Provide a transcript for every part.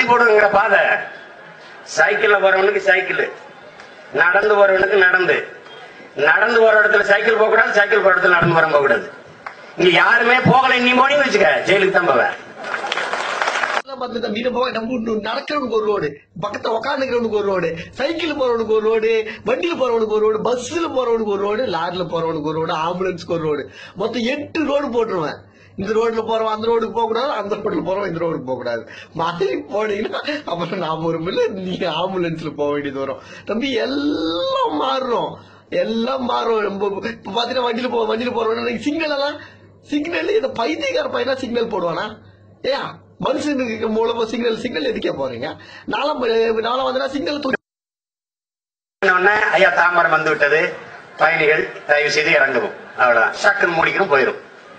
போடுங்கிற பாதை சைக்கிள்ல போறவனுக்கு சைக்கிள் நடந்து போறவனுக்கு நடந்து நடந்து போற இடத்துல சைக்கிள் போக கூடாது சைக்கிள் போற இடத்துல நடந்து வர போக கூடாது இங்க யாருமே போகல நீ போனீங்கன்னு வச்சுக்க ஜெயிலுக்கு தான் போவேன் பார்த்து தம்பி நம்ம நம்ம இன்னும் நடக்கிறவனுக்கு ஒரு ரோடு பக்கத்துல உட்காந்துக்கிறவனுக்கு ஒரு ரோடு சைக்கிள் போறவனுக்கு ஒரு ரோடு வண்டியில போறவனுக்கு ஒரு ரோடு பஸ்ல போறவனுக்கு ஒரு ரோடு லாரில போறவனுக்கு ஒரு ரோடு ஆம்புலன்ஸ்க்கு ஒரு ரோடு மொத்தம் எட்டு ரோடு போட்டுருவேன் இந்த ரோட்ல போறவன் அந்த ரோடுக்கு போக கூடாது அந்த ரோட்ல போறவன் இந்த ரோடுக்கு போக கூடாது மாறி போனீங்கன்னா அப்புறம் நாம ஒரு மில்ல நீங்க ஆம்புலன்ஸ்ல போக வேண்டியது வரும் தம்பி எல்லாம் மாறுறோம் எல்லாம் மாறும் ரொம்ப இப்ப பாத்தீங்கன்னா வண்டியில போ வண்டியில போறவன் சிக்னல் எல்லாம் சிக்னல் இந்த பைத்தியக்கார பையனா சிக்னல் போடுவானா ஏயா மனுஷனுக்கு மூலமா சிக்னல் சிக்னல் எதுக்கே போறீங்க நாலாம் நாலாம் வந்தா சிக்னல் தூக்கி உடனே ஐயா தாமரம் வந்து விட்டது பயணிகள் தயவு செய்து இறங்கவும் அவ்வளவுதான் சக்குன்னு மூடிக்கணும் போயிடும்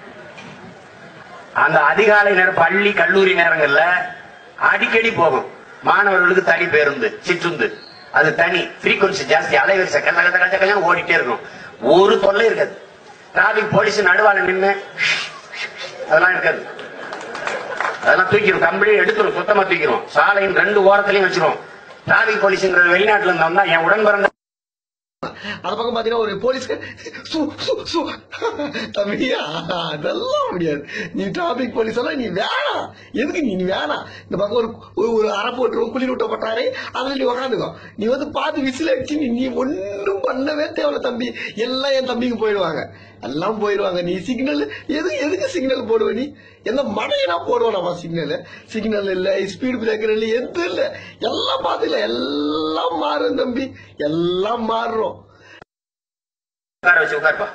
அந்த அதிகாலை நேரம் பள்ளி கல்லூரி நேரங்கள்ல அடிக்கடி போகும் மாணவர்களுக்கு தனி பேருந்து சிற்றுந்து அது தனி frequency ஜாஸ்தி அலைவரிசை கல்ல கல்ல கல்ல கல்ல ஓடிட்டே இருக்கும் ஒரு தொல்லை இருக்காது டிராபிக் போலீஸ் நடுவால நின்னு அதெல்லாம் இருக்காது அதெல்லாம் தூக்கிடும் கம்பெனி எடுத்துரும் சுத்தமா தூக்கிடும் சாலையின் ரெண்டு ஓரத்திலையும் வச்சிரும் டிராபிக் போலீஸ்ங்கிற வெளிநாட்டுல இருந்தோம்னா என் உடன் பிறந்த அந்த பக்கம் பாத்தீங்கன்னா ஒரு போலீஸ் சு, சு, சு. தம்பியா அதெல்லாம் முடியாது நீ டிராபிக் போலீஸ் எல்லாம் நீ வேணாம் எதுக்கு நீ நீ வேணாம் இந்த பக்கம் ஒரு ஒரு- ஒரு அரை போட்டு குளிர் விட்டப்பட்டாரே அதுல நீ உக்காந்துக்கோ நீ வந்து பார்த்து விசில் அடிச்சு நீ நீ ஒன்றும் பண்ணவே தேவையில்ல தம்பி எல்லாம் என் தம்பிக்கு போயிடுவாங்க எல்லாம் போயிடுவாங்க நீ சிக்னல் எதுக்கு எதுக்கு சிக்னல் போடுவ நீ எந்த மடையனா போடுவோம் நம்ம சிக்னல் சிக்னல் இல்ல ஸ்பீடு பிரேக்கர் இல்ல எது இல்ல எல்லாம் பாத்துல எல்லாம் மாறும் தம்பி எல்லாம் மாறுறோம் உட்கார வச்சு உட்காருப்பா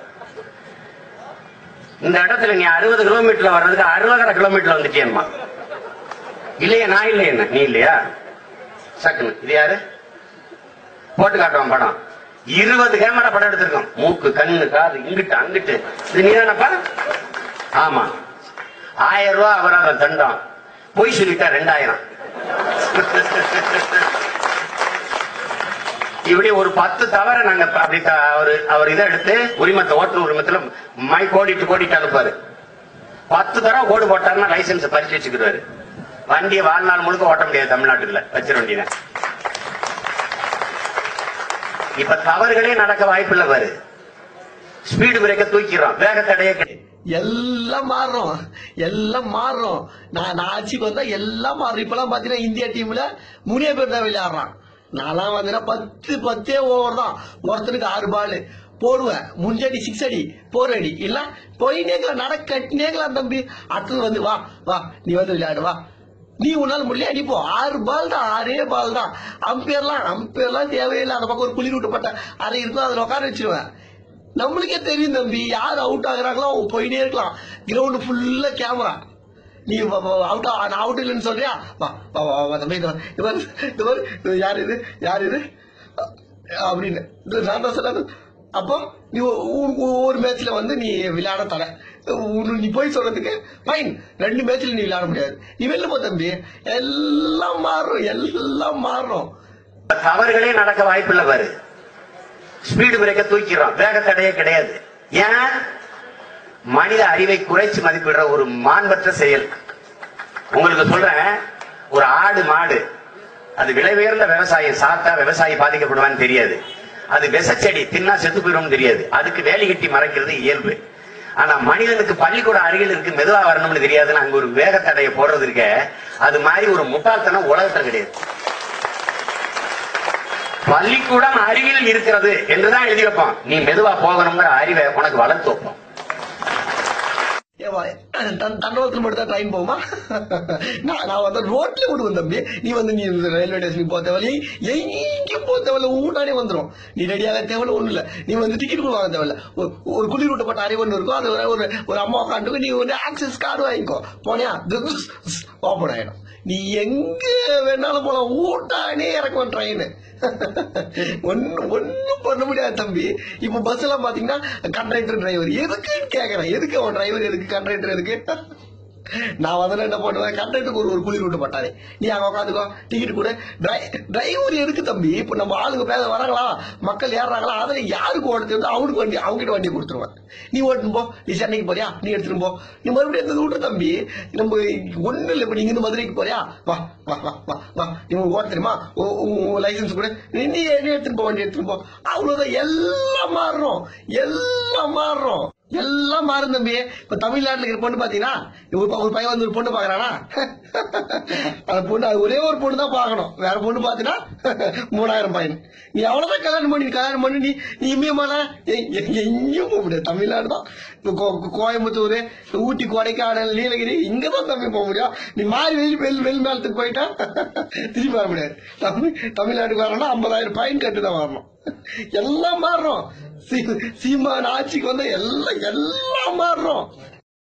இந்த இடத்துல நீ அறுபது கிலோமீட்டர்ல வர்றதுக்கு அறுபதரை கிலோமீட்டர் வந்துட்டேன்மா இல்லையா நான் இல்லையா என்ன நீ இல்லையா சக்குன்னு இது யாரு போட்டு காட்டுவான் படம் இருபது கேமரா படம் எடுத்திருக்கோம் மூக்கு கண்ணு காது இங்கிட்டு அங்கிட்டு இது நீ தானப்பா ஆமா ஆயிரம் ரூபாய் அபராதம் தண்டம் பொய் சொல்லிட்டா ரெண்டாயிரம் இப்படி ஒரு பத்து தவற நாங்க அப்படி த- அவரு அவர் இதை எடுத்து உரிமத்தை ஓட்டுநர் உரிமத்துல மை கோடிட்டு கோடிட்டு அனுப்பாரு பத்து தடவை கோடு போட்டாருன்னா லைசன்ஸ் பறிச்சு வச்சுக்கிறாரு வண்டியை வாழ்நாள் முழுக்க ஓட்ட முடியாது தமிழ்நாட்டுல வச்சிட வண்டியில இப்ப தவறுகளே நடக்க வாய்ப்பில்லை பாரு ஸ்பீடு பிரேக்க தூக்கிறோம் வேக தடையே கிடையாது எல்லாம் மாறுறோம் எல்லாம் மாறுறோம் நான் நான் ஆட்சிக்கு வந்தா எல்லாம் மாறும் இப்பெல்லாம் பாத்தீங்கன்னா இந்தியா டீம்ல மூணே பேர் தான் விளையாடுறான் நான்லாம் வந்தீங்கன்னா பத்து பத்தே ஓவர் தான் ஒருத்தனுக்கு ஆறு பால் போடுவேன் முஞ்சடி சிக்ஸ் அடி போர் அடி இல்ல போய் நேக்கல நடக்க நேக்கலாம் தம்பி அடுத்தது வந்து வா வா நீ வந்து விளையாடு வா நீ உன்னால முடியல அடிப்போ ஆறு பால் தான் ஆறே பால் தான் அம்பேர்லாம் அம்பேர்லாம் தேவையில்லை அந்த பக்கம் ஒரு குளிர் விட்டுப்பட்ட அறை இருக்கும் அதுல உட்கார வச்சிருவேன் நம்மளுக்கே தெரியும் தம்பி யார் அவுட் ஆகுறாங்களோ அவங்க போயிட்டே இருக்கலாம் கிரவுண்ட் ஃபுல்லா கேமரா நீ அவுட் நான் அவுட் இல்லைன்னு சொல்றியா வா வா வா வா தம்பி இது பாரு, இது பாரு, இது பாரு, இது யார் இது யார் இது அ- அப்படின்னு இது நான் தான் சொன்னது அப்போ நீ ஒ- ஒ- ஒவ்வொரு மேட்ச்ல வந்து நீ விளையாட தர உன்னு நீ போய் சொல்றதுக்கு ஃபைன் ரெண்டு மேட்ச்ல நீ விளையாட முடியாது நீ வெளில போ தம்பி எல்லாம் மாறும் எல்லாம் மாறும் தவறுகளே நடக்க வாய்ப்பில்லை பாரு ஸ்பீடு பிரேக்க தூக்கிறோம் வேக தடையே கிடையாது ஏன் மனித அறிவை குறைச்சு மதிப்பிடுற ஒரு மாண்பற்ற செயல் உங்களுக்கு சொல்றேன் ஒரு ஆடு மாடு அது விலை உயர்ந்த விவசாயம் சாப்பிட்டா விவசாயி பாதிக்கப்படுவான்னு தெரியாது அது விசச்செடி தின்னா செத்து போயிடும் தெரியாது அதுக்கு வேலி கட்டி மறைக்கிறது இயல்பு ஆனா மனிதனுக்கு பள்ளிக்கூடம் அருகில் இருக்கு மெதுவா வரணும்னு தெரியாதுன்னு அங்க ஒரு வேக தடையை போடுறது இருக்க அது மாதிரி ஒரு முட்டாள்தனம் உலகத்துல கிடையாது பள்ளிக்கூடம் அருகில் இருக்கிறது என்றுதான் எழுதி வைப்போம் நீ மெதுவா போகணுங்கிற அறிவை உனக்கு வளர்த்து வைப்போம் ஏவா, தன் தண்டவாளத்துல மட்டும் தான் ட்ரெயின் போகுமா நான் நான் வந்து ரோட்ல விடுவேன் தம்பி நீ வந்து நீ இந்த ரயில்வே ஸ்டேஷனுக்கு போக தேவையில்ல எங்கேயும் போக தேவையில்ல ஊட்டானே வந்துடும் நீ ரெடியாக தேவையில்ல ஒண்ணும் இல்ல நீ வந்து டிக்கெட் கூட வாங்க தேவையில்ல ஒரு- ஒரு குளிர் விட்டப்பட்ட அறை ஒன்று இருக்கும் அது ஒரு- ஒரு ஒரு அம்மா உட்காந்துக்கு நீ வந்து ஆக்சஸ் கார்டு வாங்கிக்கோ போனியா ஓப்பன் ஆயிடும் நீ எங்க வேணாலும் போலாம் ஊட்டானே இறக்குவேன் ட்ரெயின் ஒன்னும் ஒன்னும் பண்ண முடியாது தம்பி இப்ப பஸ் எல்லாம் பாத்தீங்கன்னா கண்டக்டர் டிரைவர் எதுக்குன்னு கேக்குறேன் எதுக்கு அவன் டிரைவர் எதுக்கு கண்டக்டர் எதுக்கு நான் வந்து என்ன பண்ணுவேன் கண்டக்டருக்கு ஒரு ஒரு குளிர் விட்டு பட்டாரு நீ அங்க உட்காந்துக்கோ டிக்கெட் கொடு டிரைவர் எதுக்கு தம்பி இப்ப நம்ம ஆளுங்க பேச வராங்களா மக்கள் ஏறுறாங்களா அதுல யாருக்கு ஓடுறது வந்து அவனுக்கு வண்டி அவங்ககிட்ட வண்டி கொடுத்துருவேன் நீ ஓட்டுன்னு போ நீ சென்னைக்கு போறியா நீ எடுத்துட்டு போ நீ மறுபடியும் எந்த விட்டு தம்பி நம்ம ஒண்ணு இல்லை இப்ப நீங்க இருந்து மதுரைக்கு போறியா வா வா வா வா வா நீ உனக்கு ஓட்ட தெரியுமா லைசன்ஸ் கூட நீ நீ நீ எடுத்துட்டு போ வண்டி எடுத்துட்டு போ அவ்வளவுதான் எல்லாம் மாறுறோம் எல்லாம் மாறுறோம் எல்லாம் மாறும் தம்பி இப்ப தமிழ்நாட்டுல இருக்கிற பொண்ணு பாத்தீங்கன்னா இப்ப ஒரு பையன் வந்து ஒரு பொண்ணு பாக்குறானா அந்த பொண்ணு அது ஒரே ஒரு பொண்ணு தான் பார்க்கணும் வேற பொண்ணு பாத்தீங்கன்னா மூணாயிரம் பையன் நீ அவ்வளவுதான் கல்யாணம் பண்ணி கல்யாணம் பண்ணி நீ நீ இமயமான எங்கேயும் போக முடியாது தமிழ்நாடு தான் இப்ப கோ- கோ- கோயம்புத்தூர் ஊட்டி கொடைக்கானல் நீலகிரி இங்கதான் தம்பி போக முடியும் நீ மாறி வெளி வெளி வெளி மேலத்துக்கு போயிட்டா திரும்பி வர முடியாது தமிழ் தமிழ்நாட்டுக்கு வரணும்னா ஐம்பதாயிரம் பையன் கட்டு தான் வரணும் எல்லாம் மாறுறோம் சீ- சீமான் ஆட்சிக்கு வந்தா எல்லாம் எல்லாம் மாறுறோம்